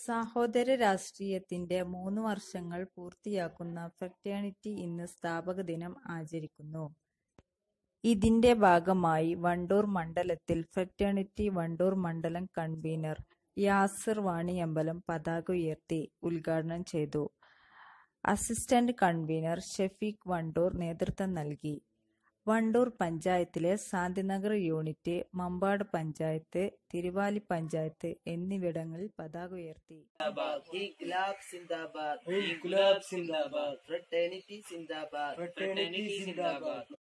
സഹോദര രാഷ്ട്രീയത്തിന്റെ മൂന്നു വർഷങ്ങൾ പൂർത്തിയാക്കുന്ന ഫ്രറ്റേണിറ്റി ഇന്ന് സ്ഥാപകദിനം ആചരിക്കുന്നു. ഇതിന്റെ ഭാഗമായി വണ്ടൂർ മണ്ഡലത്തിൽ ഫ്രറ്റേണിറ്റി വണ്ടൂർ മണ്ഡലം കൺവീനർ യാസിർ വാണിയമ്പലം പതാക ഉയർത്തി ഉദ്ഘാടനം ചെയ്തു. അസിസ്റ്റന്റ് കൺവീനർ ഷഫീഖ് വണ്ടൂർ നേതൃത്വം നൽകി. വണ്ടൂർ പഞ്ചായത്തിലെ ശാന്തിനഗർ യൂണിറ്റ്, മമ്പാട് പഞ്ചായത്ത്, തിരുവാലി പഞ്ചായത്ത് എന്നിവിടങ്ങളിൽ പതാക ഉയർത്തി. ഇൻക്ലാബ് സിന്ദാബാദ് ഇൻക്ലാബ് സിന്ദാബാദ് ഫ്രട്ടേണിറ്റി സിന്ദാബാദ് ഫ്രട്ടേണിറ്റി സിന്ദാബാദ്